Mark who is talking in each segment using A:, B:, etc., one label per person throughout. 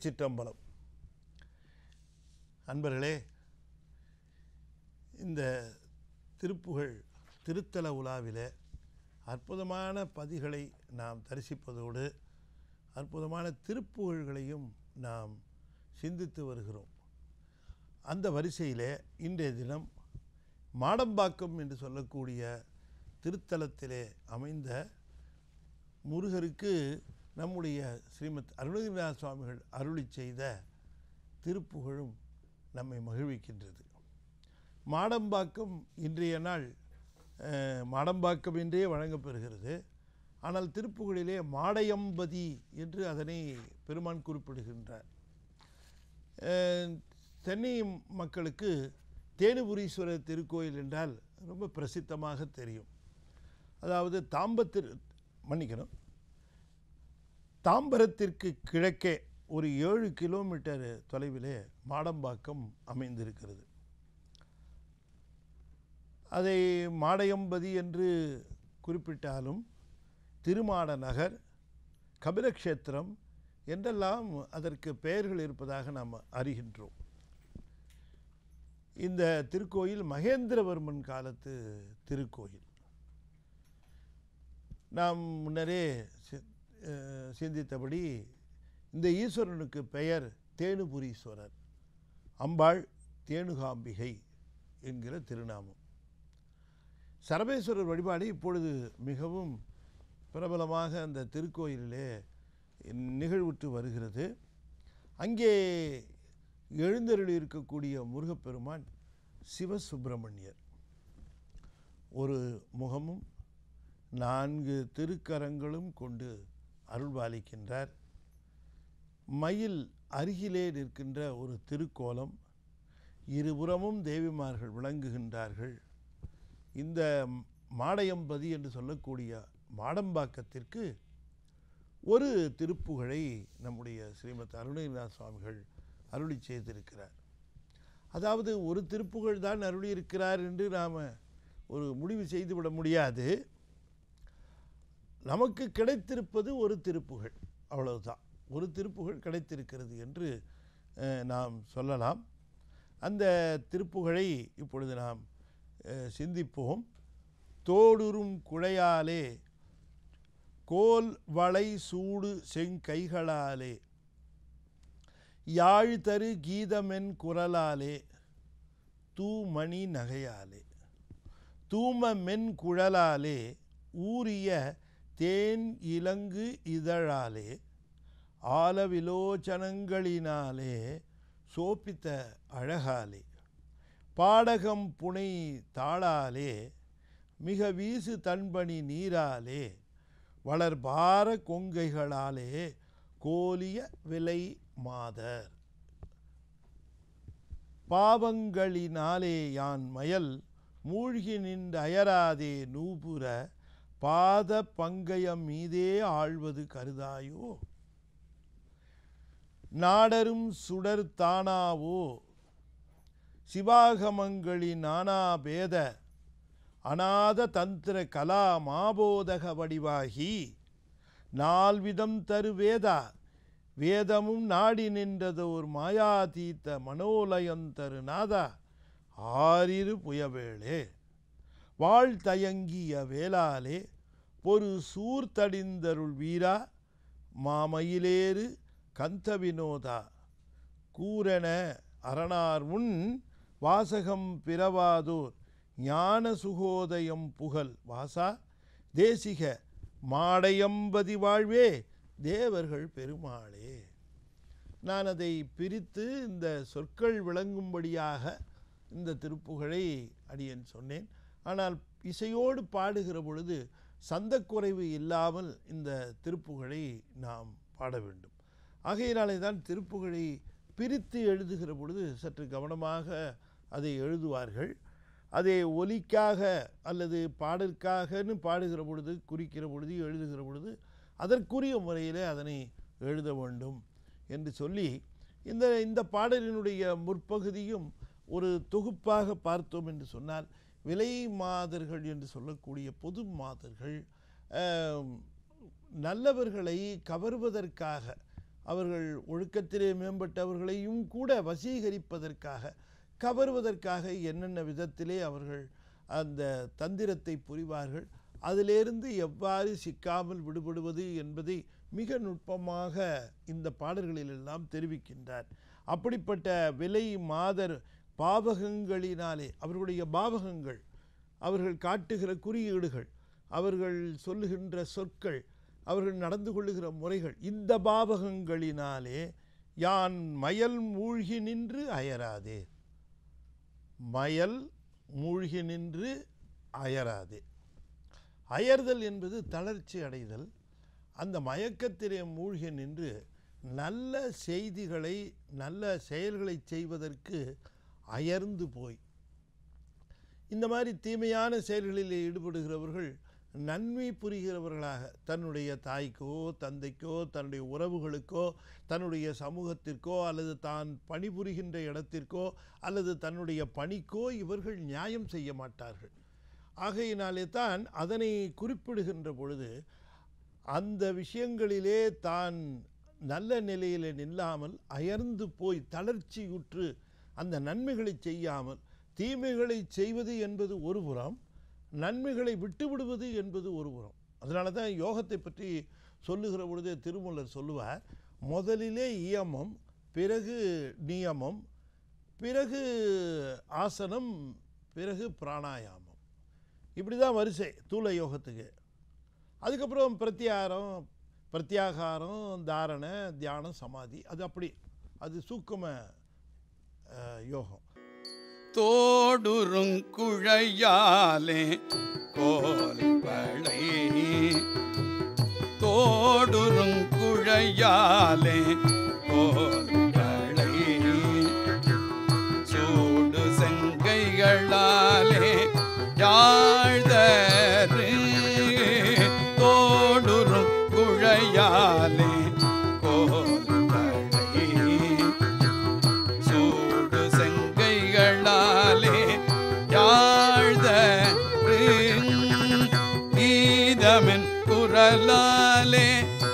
A: திருச்சிற்றம்பலம் அன்பர்களே இந்த திருப்புகழ் திருத்தல உலாவிலே அற்புதமான பதிகளை நாம் தரிசிப்பதோடு அற்புதமான திருப்புகழ்களையும் நாம் சிந்தித்து வருகிறோம் அந்த வரிசையிலே இன்றைய தினம் மாடம்பாக்கம் என்று சொல்லக்கூடிய திருத்தலத்திலே அமைந்த முருகருக்கு நம்முடைய ஸ்ரீமத் அருணகிரிநாத சுவாமிகள் அருளி செய்த திருப்புகழும் நம்மை மகிழ்விக்கின்றது மாடம்பாக்கம் இன்றைய நாள் அஹ், மாடம்பாக்கம் என்றே வழங்கப்பெறுகிறது ஆனால் திருப்புகழிலே மாடையம்பதி என்று அதனை பெருமான் குறிப்பிடுகின்றார் அஹ், சென்னை மக்களுக்கு தேனுபுரீஸ்வரர் திருக்கோயில் என்றால் ரொம்ப பிரசித்தமாக தெரியும் அதாவது தாம்பத்திரு மன்னிக்கணும் தாம்பரத்திற்கு கிழக்கே ஒரு ஏழு கிலோமீட்டர் தொலைவிலே மாடம்பாக்கம் அமைந்திருக்கிறது அதை மாடையம்பதி என்று குறிப்பிட்டாலும் திருமாட நகர் கபிலக்ஷேத்திரம் என்றெல்லாம் அதற்கு பெயர்கள் இருப்பதாக நாம் அறிகின்றோம் இந்த திருக்கோயில் மகேந்திரவர்மன் காலத்து திருக்கோயில் நாம் முன்னரே சி- அஹ் சிந்தித்தபடி இந்த ஈஸ்வரனுக்கு பெயர் தேனுபுரீஸ்வரர் அம்பாள் தேனுகாம்பிகை என்கிற திருநாமம் சரபேஸ்வரர் வழிபாடு இப்பொழுது மிகவும் பிரபலமாக அந்த திருக்கோயிலிலே நிகழ்வுற்று வருகிறது அங்கே எழுந்தருளி இருக்கக்கூடிய முருகப்பெருமான் சிவசுப்பிரமணியர் ஒரு முகமும் நான்கு திருக்கரங்களும் கொண்டு அருள்பாலிக்கின்றார் மயில் அருகிலே நிற்கின்ற ஒரு திருக்கோலம் இருபுறமும் தேவிமார்கள் விளங்குகின்றார்கள் இந்த மாடையம்பதி என்று சொல்லக்கூடிய மாடம்பாக்கத்திற்கு ஒரு திருப்புகழை நம்முடைய ஸ்ரீமத் அருணகிரிநாத சுவாமிகள் அருளி செய்திருக்கிறார் அதாவது ஒரு திருப்புகழ் தான் அருளியிருக்கிறார் என்று நாம் ஒரு முடிவு செய்துவிட முடியாது நமக்கு கிடைத்திருப்பது ஒரு திருப்புகழ் அவ்வளவுதான் ஒரு திருப்புகழ் கிடைத்திருக்கிறது என்று அஹ், நாம் சொல்லலாம் அந்த திருப்புகழை இப்பொழுது நாம் அஹ், சிந்திப்போம் தோடுறும் குழையாலே கோல் வளை சூடு செங்கைகளாலே யாழ் தரு கீதமென் குரலாலே தூமணி நகையாலே தூம மென் குழலாலே ஊறிய தேன் இலங்கு இதழாலே ஆலவிலோச்சனங்களினாலே சோப்பித்த அழகாலே பாடகம் புனை தாளாலே மிக வீசு தன்பணி நீராலே வளர்பார கொங்கைகளாலே கோலிய விலை மாதர் பாவங்களினாலே யான் மயல் மூழ்கி நின்று அயராதே நூபுர பாத பங்கயம் மீதே ஆழ்வது கருதாயோ நாடரும் சுடர் தானாவோ சிவாகமங்களின் நானா பேத அநாத தந்திர கலா மாபோதக வடிவாகி நால்விதம் தரு வேதா வேதமும் நாடி நின்றதோர் மாயாதீத்த மனோலயந்தரு நாதா ஆறிரு புயவேளே வாழ்தயங்கிய வேளாலே பொறு சூர்த்தடிந்தருள் வீரா மாமயிலேறு கந்த வினோதா கூரென அரணார் முன் வாசகம் பிறவாதோர் ஞான சுகோதயம் புகழ் வாசா தேசிக மாடையம்பதி வாழ்வே தேவர்கள் பெருமாளே நான் அதை பிரித்து இந்த சொற்கள் விளங்கும்படியாக இந்த திருப்புகழை அடியேன் சொன்னேன் ஆனால் இசையோடு பாடுகிற பொழுது சந்தக்குறைவு இல்லாமல் இந்த திருப்புகழை நாம் பாட வேண்டும் ஆகையினாலே தான் திருப்புகழை பிரித்து எழுதுகிற பொழுது சற்று கவனமாக அதை எழுதுவார்கள் அதை ஒலிக்காக அல்லது பாடற்காகன்னு பாடுகிற பொழுது குறிக்கிற பொழுது எழுதுகிற பொழுது அதற்குரிய முறையிலே அதனை எழுத வேண்டும் என்று சொல்லி இந்த இந்த பாடலினுடைய முற்பகுதியும் ஒரு தொகுப்பாக பார்த்தோம் என்று சொன்னால் விலை மாதர்கள் என்று சொல்லக்கூடிய பொது மாதர்கள் ஆம், நல்லவர்களை கவர்வதற்காக அவர்கள் ஒழுக்கத்திலே மேம்பட்டவர்களையும் கூட வசீகரிப்பதற்காக கவர்வதற்காக என்னென்ன விதத்திலே அவர்கள் அந்த தந்திரத்தை புரிவார்கள் அதிலிருந்து எவ்வாறு சிக்காமல் விடுபடுவது என்பதை மிக நுட்பமாக இந்த பாடல்களிலெல்லாம் தெரிவிக்கின்றார் அப்படிப்பட்ட விலை மாதர் பாவகங்களினாலே அவர்களுடைய பாவகங்கள் அவர்கள் காட்டுகிற குறியீடுகள் அவர்கள் சொல்லுகின்ற சொற்கள் அவர்கள் நடந்து கொள்ளுகிற முறைகள் இந்த பாவகங்களினாலே யான் மயல் மூழ்கி நின்று அயராதே மயல் மூழ்கி நின்று அயராதே அயர்தல் என்பது தளர்ச்சி அடைதல் அந்த மயக்கத்திலே மூழ்கி நின்று நல்ல செய்திகளை நல்ல செயல்களை செய்வதற்கு அயர்ந்து போய் இந்த மாதிரி தீமையான செயல்களில் ஈடுபடுகிறவர்கள் நன்மை புரிகிறவர்களாக தன்னுடைய தாய்க்கோ தந்தைக்கோ தன்னுடைய உறவுகளுக்கோ தன்னுடைய சமூகத்திற்கோ அல்லது தான் பணிபுரிகின்ற இடத்திற்கோ அல்லது தன்னுடைய பணிக்கோ இவர்கள் நியாயம் செய்ய மாட்டார்கள் ஆகையினாலே தான் அதனை குறிப்பிடுகின்ற பொழுது அந்த விஷயங்களிலே தான் நல்ல நிலையில் நில்லாமல் அயர்ந்து போய் தளர்ச்சியுற்று அந்த நன்மைகளை செய்யாமல் தீமைகளை செய்வது என்பது ஒரு புறம் நன்மைகளை விட்டுவிடுவது என்பது ஒரு புறம் அதனால தான் யோகத்தை பற்றி சொல்லுகிற பொழுது திருமூலர் சொல்லுவார் முதலிலே இயமம் பிறகு நியமம் பிறகு ஆசனம் பிறகு பிராணாயாமம் இப்படி தான் வரிசை தூள யோகத்துக்கு அதுக்கப்புறம் பிரத்யாரம் பிரத்யாகாரம் தாரண தியானம் சமாதி அது அப்படி அது சூக்கும அஹ், யோகம்
B: தோடுருங்குழையாலே கோல்வளை தோடுருங்குழையாலே கோல்வளை சூடு செங்கைகளாலே யாழ்தரு தோடுரும் குழையாலே கோல்வளை சூடு செங்கைகளாலே யாழ்த கீதமென் குரலாலே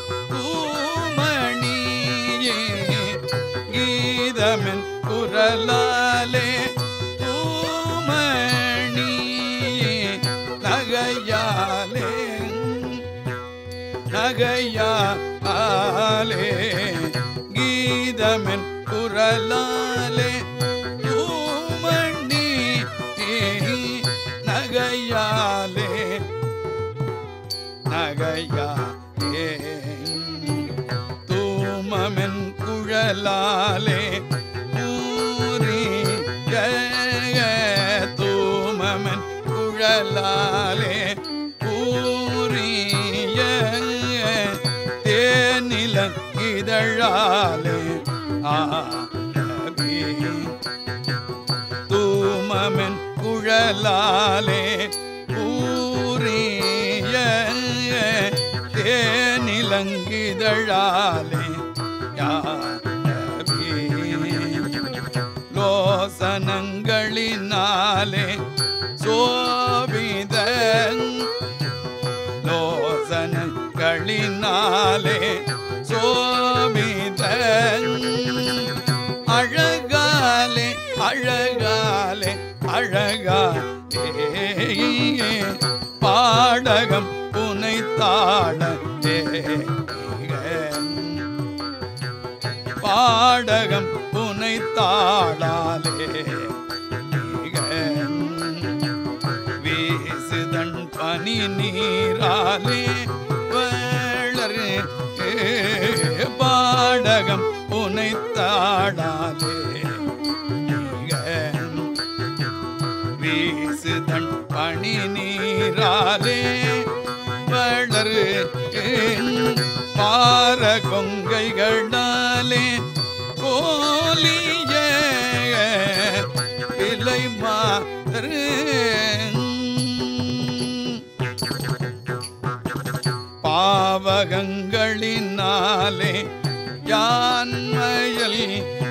B: தூமணியே கீதமென் குரலாலே தூமணியே நகையாலே நகையாலே கீதமென் குரலாலே தூமணி நகையாலே நகையாலே தூமமென் குழலாலே பூரி ஜய தூமமென் குழலாலே பூரிய தேனில இதழாலே ஆவி தூமமென் குழலாலே பூரிய தேனிலங்கிதழாலே யாவி லோசனங்களினாலே சோபித லோசனங்களினாலே சோபித அழகாலே அழகாலே அழகாலே பாடகம் புனைத்தாட பாடகம் புனைத்தாளாலே வீசுதன் பனி நீராலே வளர் பாடகம் புனைத்தாடாலே வீசுதன் பனி நீராலே வளர் பார கொங்கைகளாலே கோலிய விலை மாறு பாவகங்களினாலே யான்மயல்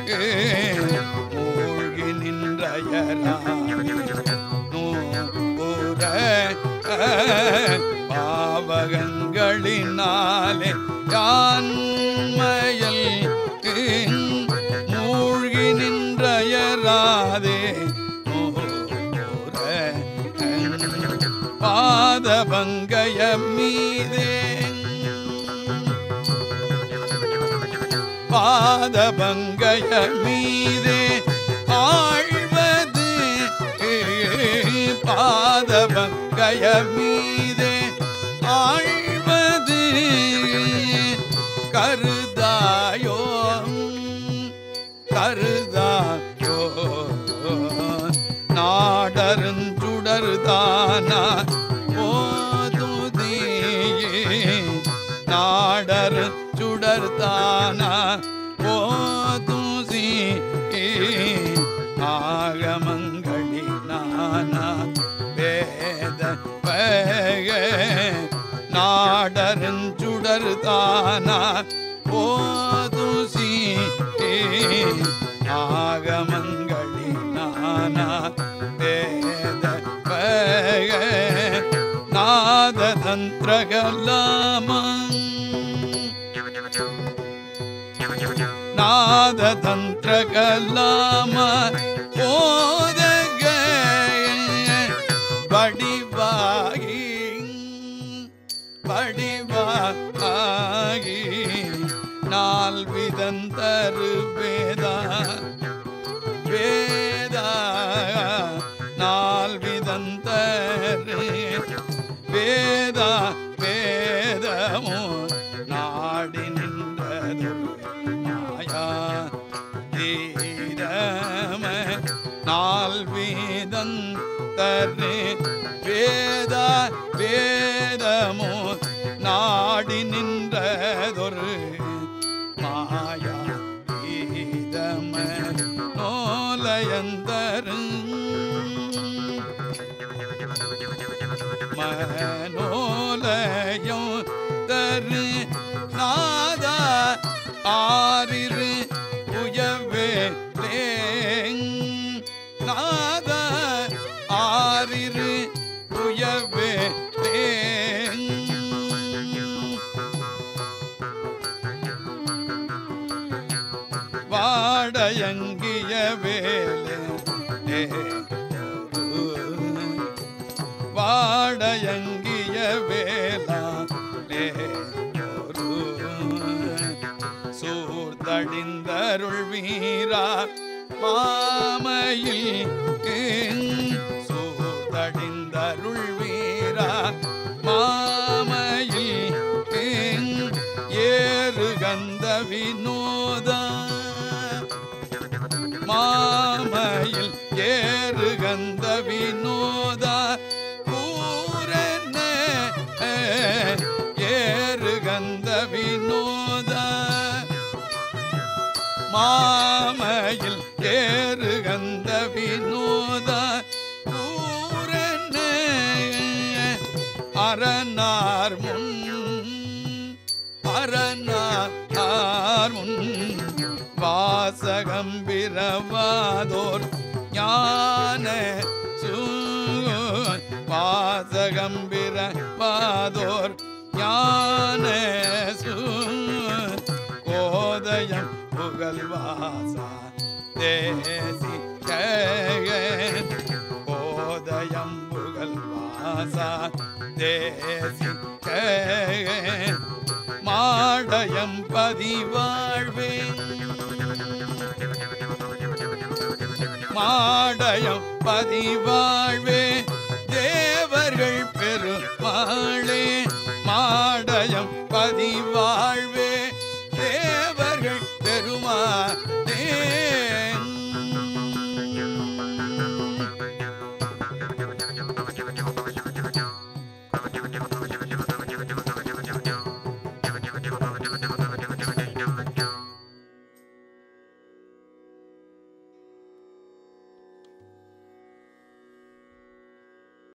B: மூழ்கி நின்றயரானே நூற பாவகங்களினாலே யான்மயல் பாதபங்கய மீதே பாதபங்கய மீதே ஆழ்வது பாதபங்கய மீதே ஆழ்வது கருதாயோ கருதாயோ நாடருஞ்சுடருதானா போதுதியே நாடரு சுடர்தானா போதுசி ஆகமங்களி நானா வேத பக நாடருஞ்சுடர்தானா போதுசி ஆகமங்களி நானா வேத பக நாததந்திரகலாமம் நாததந்திரகலாம போதக வடிவாகி வடிவாகி நால் விதந்தரு வேதா வேதா நால் விதந்தரு வேதா வேதமோ நாடி நின்றது மாயா தீரம நால் வேதம் தரு வேதா வேதமோ நாடி நின்றதொரு மாயா தீதம நோலயந்தரும் மனோலயம் தரு நாதா ஆரிரு உயவே நாதா ஆரிரு உயவே வாடயங்கிய வேலே வாடயங்கிய வேலா சூர்தடிந்தருள் வீரா மாமையில் சூர்தடிந்தருள் வீரா மாமையில் ஏறு கந்த வினோதா மாமையில் ஏறு கந்த வினோதா பூரண ஏறு கந்த வினோதா மாமையில் ஏறு கந்த வினோதா பூரண அரணார் முன் அரணார் முன் வாசகம்பிரவாதோர் ஞான சூ வாசகம்பிரவாதோர் ஞான சூ கோதயம் புகழ்வாசா தேசி கோதயம் புகழ்வாசா தேசி மாடயம் பதிவாழ்வே மாடயம் பதிவாழ்வே